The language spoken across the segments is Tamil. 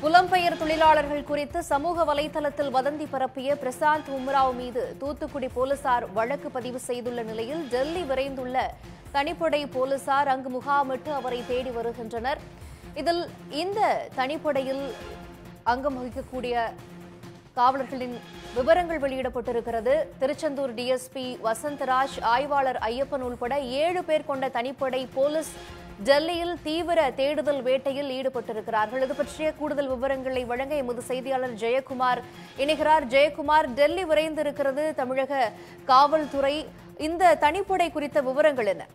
புலம்பெயர் தொழிலாளர்கள் குறித்து சமூக வலைதளத்தில் வதந்தி பரப்பிய பிரசாந்த் உம்ராவ் மீது தூத்துக்குடி போலீசார் வழக்கு பதிவு செய்துள்ள நிலையில் டெல்லி விரைந்துள்ள தனிப்படை போலீசார் அங்கு முகாமிட்டு அவரை தேடி வருகின்றனர் இதில் இந்த தனிப்படையில் அங்கம் வகிக்கக்கூடிய காவலர்களின் விவரங்கள் வெளியிடப்பட்டிருக்கிறது திருச்செந்தூர் டிஎஸ்பி வசந்தராஜ் ஆய்வாளர் ஐயப்பன் உள்பட ஏழு பேர் கொண்ட தனிப்படை போலீஸ் டெல்லியில் தீவிர தேடுதல் வேட்டையில் ஈடுபட்டிருக்கிறார்கள் இது பற்றிய கூடுதல் விவரங்களை வழங்க எமது செய்தியாளர் ஜெயக்குமார் இணைகிறார் ஜெயக்குமார் டெல்லி விரைந்திருக்கிறது தமிழக காவல்துறை இந்த தனிப்படை குறித்த விவரங்கள் என்ன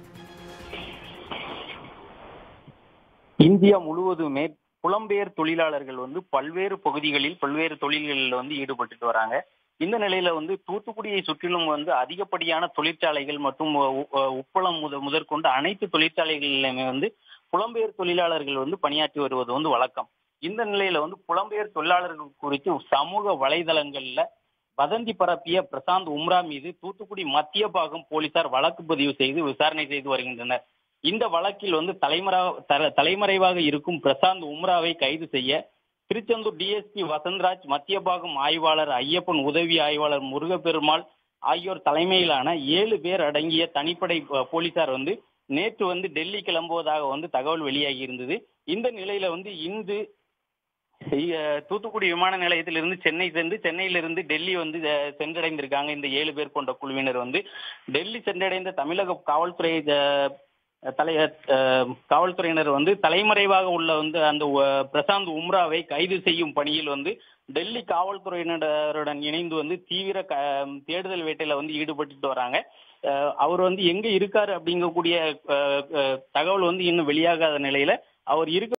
இந்தியா முழுவதுமே புலம்பெயர் தொழிலாளர்கள் வந்து பல்வேறு பகுதிகளில் பல்வேறு தொழில்களில் வந்து ஈடுபட்டுட்டு வராங்க இந்த நிலையில வந்து தூத்துக்குடியை சுற்றிலும் வந்து அதிகப்படியான தொழிற்சாலைகள் மற்றும் உ- உ- உப்பளம் முத முதற்கொண்டு அனைத்து தொழிற்சாலைகளிலுமே வந்து புலம்பெயர் தொழிலாளர்கள் வந்து பணியாற்றி வருவது வந்து வழக்கம் இந்த நிலையில வந்து புலம்பெயர் தொழிலாளர்கள் குறித்து சமூக வலைதளங்கள்ல வதந்தி பரப்பிய பிரசாந்த் உம்ரா மீது தூத்துக்குடி மத்திய பாகம் போலீசார் வழக்கு பதிவு செய்து விசாரணை செய்து வருகின்றனர் இந்த வழக்கில் வந்து தலைமறை தல- தலைமறைவாக இருக்கும் பிரசாந்த் உம்ராவை கைது செய்ய திருச்செந்தூர் டிஎஸ்பி வசந்தராஜ் மத்திய பாகம் ஆய்வாளர் ஐயப்பன் உதவி ஆய்வாளர் முருகப்பெருமாள் ஆகியோர் தலைமையிலான ஏழு பேர் அடங்கிய தனிப்படை ப- போலீசார் வந்து நேற்று வந்து டெல்லி கிளம்புவதாக வந்து தகவல் வெளியாகி இருந்தது இந்த நிலையில வந்து இன்று இ- தூத்துக்குடி விமான நிலையத்திலிருந்து சென்னை சென்று சென்னையிலிருந்து டெல்லி வந்து அஹ், சென்றடைந்திருக்காங்க இந்த ஏழு பேர் கொண்ட குழுவினர் வந்து டெல்லி சென்றடைந்த தமிழக காவல்துறை அஹ், தலை அஹ், காவல்துறையினர் வந்து தலைமறைவாக உள்ள வந்து அந்த அஹ், பிரசாந்த் உம்ராவை கைது செய்யும் பணியில் வந்து டெல்லி காவல்துறையினருடன் இணைந்து வந்து தீவிர க- தேடுதல் வேட்டையில வந்து ஈடுபட்டுட்டு வராங்க அஹ், அவர் வந்து எங்க இருக்காரு அப்படிங்கக்கூடிய அஹ், அஹ், தகவல் வந்து இன்னும் வெளியாகாத நிலையில அவர் இருக்க